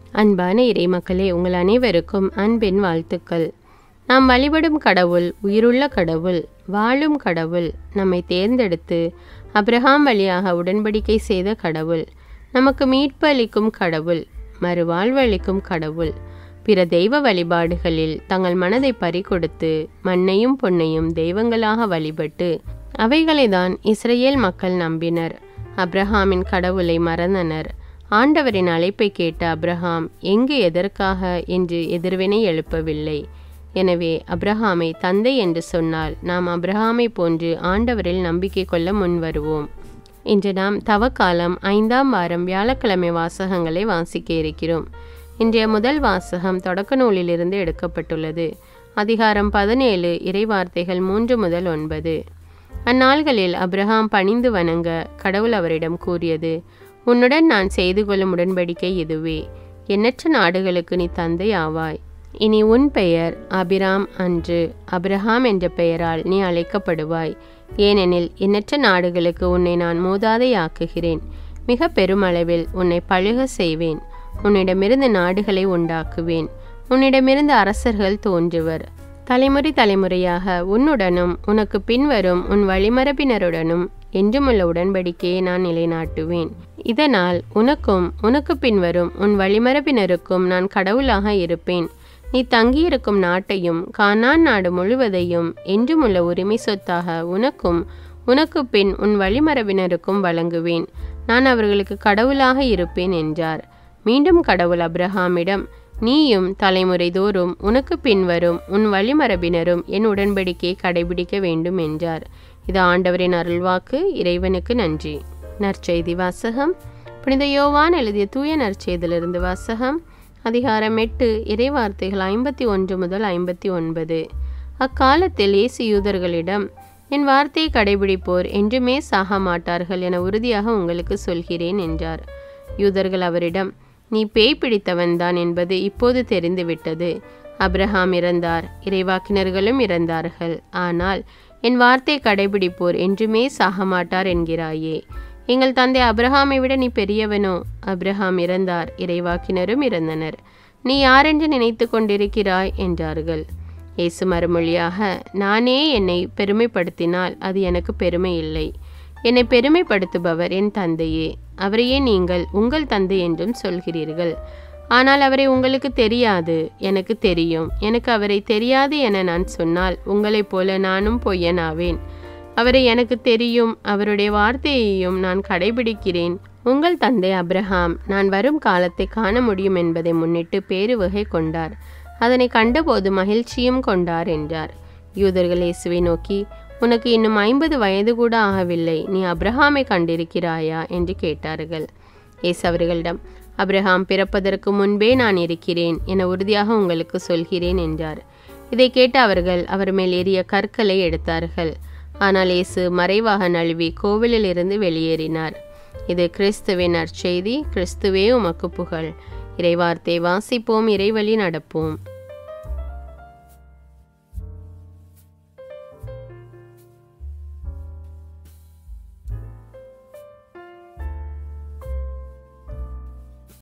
அன்பான இறைமக்களே உங்கள் அனைவருக்கும் அன்பின் வாழ்த்துக்கள் நாம் வழிபடும் கடவுள் உயிருள்ள கடவுள் வாழும் கடவுள் நம்மை தேர்ந்தெடுத்து அப்ரஹாம் வழியாக உடன்படிக்கை செய்த கடவுள் நமக்கு மீட்பு அளிக்கும் கடவுள் மறுவாழ்வு அளிக்கும் கடவுள் பிற தெய்வ வழிபாடுகளில் தங்கள் மனதை பறிகொடுத்து மண்ணையும் பொன்னையும் தெய்வங்களாக வழிபட்டு அவைகளை தான் இஸ்ரேல் மக்கள் நம்பினர் அப்ரஹாமின் கடவுளை மறந்தனர் ஆண்டவரின் அழைப்பை கேட்ட அப்ரஹாம் எங்கு எதற்காக என்று எதிர்வினை எழுப்பவில்லை எனவே அப்ரஹாமை தந்தை என்று சொன்னால் நாம் அப்ரஹாமை போன்று ஆண்டவரில் நம்பிக்கை கொள்ள முன்வருவோம் இன்று நாம் தவக்காலம் ஐந்தாம் வாரம் வியாழக்கிழமை வாசகங்களை வாசிக்க இருக்கிறோம் இன்றைய முதல் வாசகம் தொடக்க நூலிலிருந்து எடுக்கப்பட்டுள்ளது அதிகாரம் பதினேழு இறைவார்த்தைகள் மூன்று முதல் ஒன்பது அந்நாள்களில் அப்ரஹாம் பணிந்து வணங்க கடவுள் அவரிடம் கூறியது உன்னுடன் நான் செய்து கொள்ளும் உடன்படிக்கை இதுவே எண்ணற்ற நாடுகளுக்கு நீ தந்தை ஆவாய் இனி உன் பெயர் அபிராம் அன்று அப்ரஹாம் என்ற பெயரால் நீ அழைக்கப்படுவாய் ஏனெனில் எண்ணற்ற நாடுகளுக்கு உன்னை நான் மூதாதையாக்குகிறேன் மிக பெருமளவில் உன்னை பழுக செய்வேன் உன்னிடமிருந்து நாடுகளை உண்டாக்குவேன் உன்னிடமிருந்து அரசர்கள் தோன்றுவர் தலைமுறை தலைமுறையாக உன்னுடனும் உனக்கு பின்வரும் உன் வழிமரபினருடனும் என்றுமுள்ள உடன்படிக்கையை நான் நிலைநாட்டுவேன் இதனால் உனக்கும் உனக்கு பின்வரும் உன் வழிமரபினருக்கும் நான் கடவுளாக இருப்பேன் நீ தங்கியிருக்கும் நாட்டையும் கானான் நாடு முழுவதையும் என்றுமுள்ள உரிமை சொத்தாக உனக்கும் உனக்கு பின் உன் வழிமரபினருக்கும் வழங்குவேன் நான் அவர்களுக்கு கடவுளாக இருப்பேன் என்றார் மீண்டும் கடவுள் அப்ரஹாமிடம் நீயும் தலைமுறை தோறும் உனக்கு பின்வரும் உன் வழிமரபினரும் என் உடன்படிக்கையை கடைபிடிக்க வேண்டும் என்றார் இது ஆண்டவரின் அருள்வாக்கு இறைவனுக்கு நன்றி நற்செய்தி வாசகம் புனித யோவான் எழுதிய தூய நற்செய்திலிருந்து வாசகம் அதிகாரம் எட்டு இறைவார்த்தைகள் ஐம்பத்தி ஒன்று முதல் ஐம்பத்தி ஒன்பது அக்காலத்தில் இயேசு யூதர்களிடம் என் வார்த்தையை கடைபிடிப்போர் என்றுமே சாக மாட்டார்கள் என உறுதியாக உங்களுக்கு சொல்கிறேன் என்றார் யூதர்கள் அவரிடம் நீ பேய் பிடித்தவன்தான் என்பது இப்போது தெரிந்துவிட்டது அப்ரஹாம் இறந்தார் இறைவாக்கினர்களும் இறந்தார்கள் ஆனால் என் வார்த்தை கடைபிடிப்போர் என்றுமே சாக மாட்டார் என்கிறாயே எங்கள் தந்தை அப்ரஹாமை விட நீ பெரியவனோ அப்ரஹாம் இறந்தார் இறைவாக்கினரும் இறந்தனர் நீ யாரென்று நினைத்து கொண்டிருக்கிறாய் என்றார்கள் இயேசு மறுமொழியாக நானே என்னை பெருமைப்படுத்தினால் அது எனக்கு பெருமை இல்லை என்னை பெருமைப்படுத்துபவர் என் தந்தையே அவரையே நீங்கள் உங்கள் தந்தை என்றும் சொல்கிறீர்கள் ஆனால் அவரை உங்களுக்கு தெரியாது எனக்கு தெரியும் எனக்கு அவரை தெரியாது என நான் சொன்னால் உங்களைப் போல நானும் பொய்யனாவேன் அவரை எனக்கு தெரியும் அவருடைய வார்த்தையையும் நான் கடைபிடிக்கிறேன் உங்கள் தந்தை அப்ரஹாம் நான் வரும் காலத்தை காண முடியும் என்பதை முன்னிட்டு பேருவகை கொண்டார் அதனை கண்டபோது மகிழ்ச்சியும் கொண்டார் என்றார் யூதர்கள் இயேசுவை நோக்கி உனக்கு இன்னும் ஐம்பது வயது கூட ஆகவில்லை நீ அப்ரஹாமை கண்டிருக்கிறாயா என்று கேட்டார்கள் இயேசு அவர்களிடம் அப்ரஹாம் பிறப்பதற்கு முன்பே நான் இருக்கிறேன் என உறுதியாக உங்களுக்கு சொல்கிறேன் என்றார் இதை கேட்ட அவர்கள் அவர் மேல் ஏறிய கற்களை எடுத்தார்கள் ஆனால் இயேசு மறைவாக நழுவி கோவிலில் இருந்து வெளியேறினார் இது கிறிஸ்துவின் நற்செய்தி கிறிஸ்துவே உமக்கு புகழ் இறைவார்த்தை வாசிப்போம் இறைவழி நடப்போம்